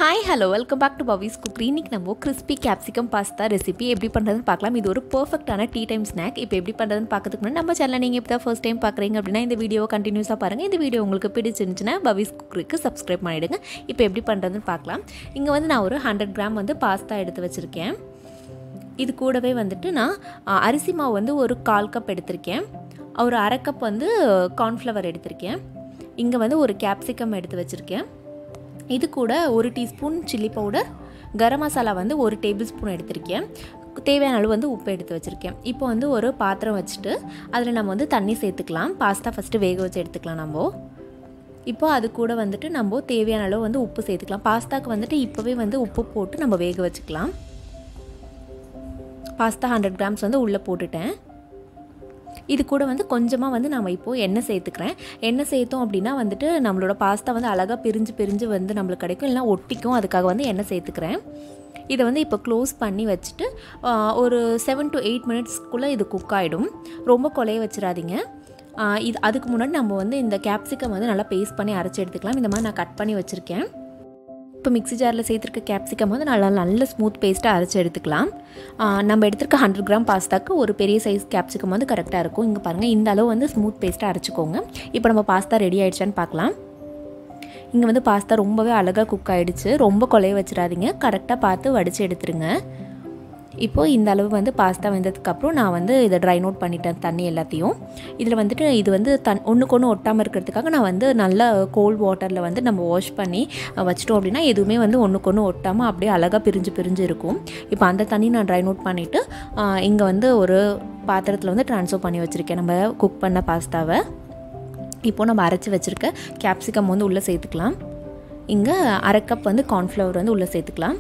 hi hello welcome back to Pavis cook இன்னைக்கு நம்ம crispy capsicum pasta recipe எப்படி பண்ணுறதுன்னு பார்க்கலாம் இது ஒரு பர்ஃபெக்டான டீ டைம் ஸ்நாக் இப்போ எப்படி பண்ணுறதுன்னு பார்க்கறதுக்கு முன்னாடி நம்ம சேனல் நீங்கள் இப்போ தான் ஃபர்ஸ்ட் டைம் பார்க்குறீங்க அப்படின்னா இந்த வீடியோவை கண்டினியூஸாக பாருங்கள் இந்த வீடியோ உங்களுக்கு பிடிச்சிருந்துச்சுன்னா பவிஸ் குக்கருக்கு சப்ஸ்கிரைப் பண்ணிவிடுங்க இப்போ எப்படி பண்ணுறதுன்னு பார்க்கலாம் இங்கே வந்து நான் ஒரு ஹண்ட்ரட் கிராம் வந்து பாஸ்தா எடுத்து வச்சுருக்கேன் இது கூடவே வந்துட்டு நான் அ, அரிசி மாவு வந்து ஒரு கால் கப் எடுத்திருக்கேன் ஒரு அரை கப் வந்து கார்ன்ஃப்ளவர் எடுத்திருக்கேன் இங்கே வந்து ஒரு கேப்சிகம் எடுத்து வச்சுருக்கேன் இது கூட ஒரு teaspoon chilli powder garam masala வந்து ஒரு டேபிள் ஸ்பூன் எடுத்திருக்கேன் தேவையான அளவு வந்து உப்பு எடுத்து வச்சுருக்கேன் இப்போ வந்து ஒரு பாத்திரம் வச்சுட்டு அதில் நம்ம வந்து தண்ணி சேர்த்துக்கலாம் பாஸ்தா ஃபஸ்ட்டு வேக வச்சு எடுத்துக்கலாம் நம்ம இப்போ அது கூட வந்துட்டு நம்ம தேவையான அளவு வந்து உப்பு சேர்த்துக்கலாம் பாஸ்தாக்கு வந்துட்டு இப்போவே வந்து உப்பு போட்டு நம்ம வேக வச்சுக்கலாம் பாஸ்தா ஹண்ட்ரட் கிராம்ஸ் வந்து உள்ளே போட்டுட்டேன் இது கூட வந்து கொஞ்சமாக வந்து நம்ம இப்போது எண்ணெய் சேர்த்துக்கிறேன் எண்ணெய் சேர்த்தோம் அப்படின்னா வந்துட்டு நம்மளோட பாஸ்தா வந்து அழகாக பிரிஞ்சு பிரிஞ்சு வந்து நம்மளுக்கு கிடைக்கும் இல்லைனா ஒட்டிக்கும் அதுக்காக வந்து எண்ணெய் சேர்த்துக்கிறேன் இதை வந்து இப்போ க்ளோஸ் பண்ணி வச்சுட்டு ஆ, ஒரு செவன் டு எயிட் மினிட்ஸ்க்குள்ளே இது குக் ஆகிடும் ரொம்ப கொலைய வச்சிடாதீங்க ஆ, இது அதுக்கு முன்னாடி நம்ம வந்து இந்த கேப்சிகம் வந்து நல்லா பேஸ்ட் பண்ணி அரைச்சி எடுத்துக்கலாம் இந்த மாதிரி நான் கட் பண்ணி வச்சுருக்கேன் இப்போ மிக்ஸி ஜாரில் சேர்த்துருக்க கேப்சிகம் வந்து நல்லா நல்ல ஸ்மூத் பேஸ்ட்டாக அரைச்சி எடுத்துக்கலாம் ஆ, நம்ம எடுத்துருக்க ஹண்ட்ரட் கிராம் பாஸ்தாக்கு ஒரு பெரிய சைஸ் கேப்சிகம் வந்து கரெக்டாக இருக்கும் இங்கே பாருங்கள் இந்த அளவு வந்து ஸ்மூத் பேஸ்ட்டாக அரைச்சிக்கோங்க இப்போ நம்ம பாஸ்தா ரெடி ஆயிடுச்சான்னு பார்க்கலாம் இங்கே வந்து பாஸ்தா ரொம்பவே அழகாக குக் ஆகிடுச்சு ரொம்ப கொலைய வச்சிடாதீங்க கரெக்டாக பார்த்து வடித்து எடுத்துருங்க இப்போது இந்த அளவு வந்து பாஸ்தா வெந்ததுக்கப்புறம் நான் வந்து இதை ட்ரை நோட் பண்ணிட்டேன் தண்ணி எல்லாத்தையும் இதில் வந்துட்டு இது வந்து தன் ஒன்றுக்கு ஒன்று ஒட்டாமல் இருக்கிறதுக்காக நான் வந்து நல்லா கோல்ட் வாட்டரில் வந்து நம்ம வாஷ் பண்ணி அஹ், வச்சிட்டோம் அப்படின்னா எதுவுமே வந்து ஒன்றுக்கு ஒன்று ஒட்டாமல் அப்படியே அழகாக பிரிஞ்சு பிரிஞ்சு இருக்கும் இப்போ அந்த தண்ணி நான் ட்ரை நோட் பண்ணிவிட்டு இங்கே வந்து ஒரு பாத்திரத்தில் வந்து ட்ரான்ஸ்ஃபர் பண்ணி வச்சுருக்கேன் நம்ம குக் பண்ண பாஸ்தாவை இப்போது நம்ம அரைச்சி வச்சுருக்க கேப்சிகம் வந்து உள்ளே சேர்த்துக்கலாம் இங்கே அரை கப் வந்து கார்ன்ஃப்ளவர் வந்து உள்ளே சேர்த்துக்கலாம்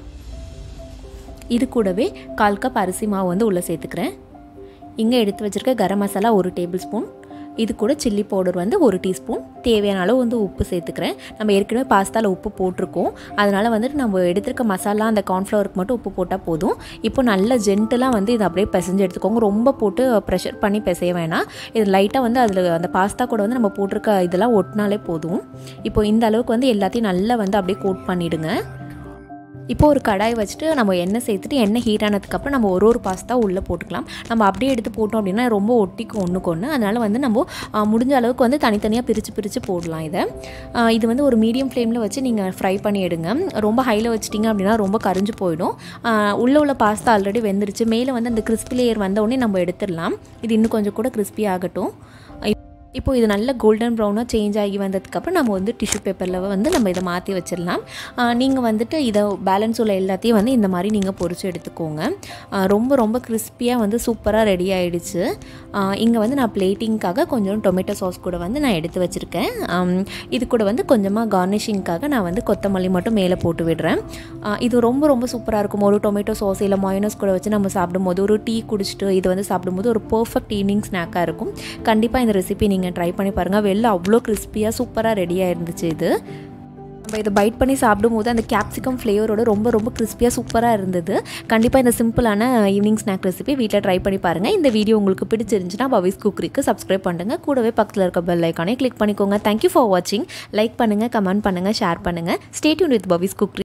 இது கூடவே கால் கப் அரிசி மாவு வந்து உள்ளே சேர்த்துக்கிறேன் இங்கே எடுத்து வச்சுருக்க கரம் மசாலா ஒரு டேபிள் ஸ்பூன் இது கூட சில்லி பவுடர் வந்து ஒரு டீஸ்பூன் தேவையான அளவு வந்து உப்பு சேர்த்துக்கிறேன் நம்ம ஏற்கனவே பாஸ்தாவில் உப்பு போட்டிருக்கோம் அதனால் வந்துட்டு நம்ம எடுத்திருக்க மசாலா அந்த கார்ன்ஃப்ளவருக்கு மட்டும் உப்பு போட்டால் போதும் இப்போ நல்ல ஜென்டலாக வந்து இதை அப்படியே பிசைஞ்சு எடுத்துக்கோங்க ரொம்ப போட்டு ப்ரெஷர் பண்ணி பிசைய வேணாம் இது லைட்டாக வந்து அதில் அந்த பாஸ்தா கூட வந்து நம்ம போட்டிருக்க இதெல்லாம் ஒட்டினாலே போதும் இப்போ இந்த அளவுக்கு வந்து எல்லாத்தையும் நல்லா வந்து அப்படியே கோட் பண்ணிவிடுங்க இப்போ ஒரு கடாய் வச்சுட்டு நம்ம எண்ணெய் சேர்த்துட்டு எண்ணெய் ஹீட் ஆனதுக்கப்புறம் நம்ம ஒரு ஒரு பாஸ்தா உள்ளே போட்டுக்கலாம் நம்ம அப்படியே எடுத்து போட்டோம் அப்படின்னா ரொம்ப ஒட்டிக்கும் ஒன்றுக்கு ஒன்று அதனால் வந்து நம்ம ஆ, முடிஞ்ச அளவுக்கு வந்து தனித்தனியாக பிரித்து பிரித்து போடலாம் இதை ஆ, இது வந்து ஒரு மீடியம் ஃப்ளேமில் வச்சு நீங்கள் ஃப்ரை பண்ணி எடுங்க ரொம்ப ஹையில் வச்சிட்டிங்க அப்படின்னா ரொம்ப கரிஞ்சு போயிடும் ஆ, உள்ளே உள்ள பாஸ்தா ஆல்ரெடி வெந்துருச்சு மேலே வந்து அந்த கிறிஸ்பி லேயர் வந்த உடனே நம்ம எடுத்துடலாம் இது இன்னும் கொஞ்சம் கூட கிறிஸ்பி ஆகட்டும் இப்போ இது நல்ல கோல்டன் ப்ரௌனாக சேஞ்ச் ஆகி வந்ததுக்கப்புறம் நம்ம வந்து டிஷ்யூ பேப்பரில் வந்து நம்ம இதை மாற்றி வச்சிடலாம் நீங்கள் வந்துட்டு இதை பேலன்ஸ் உள்ள எல்லாத்தையும் வந்து இந்த மாதிரி நீங்கள் பொரிச்சு எடுத்துக்கோங்க ஆ, ரொம்ப ரொம்ப கிறிஸ்பியாக வந்து சூப்பராக ரெடி ஆகிடுச்சு இங்கே வந்து நான் பிளேட்டிங்க்காக கொஞ்சம் டொமேட்டோ சாஸ் கூட வந்து நான் எடுத்து வச்சுருக்கேன் ஆம், இது கூட வந்து கொஞ்சமாக கார்னிஷிங்க்காக நான் வந்து கொத்தமல்லி மட்டும் மேலே போட்டு விடுறேன் ஆ, இது ரொம்ப ரொம்ப சூப்பராக இருக்கும் ஒரு டொமேட்டோ சாஸ் இல்லை மயோனஸ் கூட வச்சு நம்ம சாப்பிடும்போது ஒரு டீ குடிச்சிட்டு இது வந்து சாப்பிடும்போது ஒரு பர்ஃபெக்ட் ஈவினிங் ஸ்நாக்காக இருக்கும் கண்டிப்பாக இந்த ரெசிபி நீங்கள் ட்ரை பண்ணி பாருங்கள் வெளில அவ்வளோ கிறிஸ்பியாக சூப்பராக ரெடியாக இருந்துச்சு இது நம்ம இதை பைட் பண்ணி சாப்பிடும்போது அந்த கேப்சிகம் ஃப்ளேவரோட ரொம்ப ரொம்ப கிறிஸ்பியாக சூப்பராக இருந்தது கண்டிப்பாக இந்த சிம்பிளான ஈவினிங் ஸ்நாக் ரெசிபி வீட்டில் ட்ரை பண்ணி பாருங்கள் இந்த வீடியோ உங்களுக்கு பிடிச்சிருந்துச்சுன்னா பவிஸ் குக்கரிக்கு சப்ஸ்கிரைப் பண்ணுங்கள் கூடவே பக்கத்தில் இருக்க பெல் ஐக்கானே கிளிக் பண்ணிக்கோங்க தேங்க்யூ ஃபார் வாட்சிங் லைக் பண்ணுங்கள் கமெண்ட் பண்ணுங்கள் ஷேர் பண்ணுங்கள் ஸ்டேட்யூன் வித் பவிஸ் குக்ரி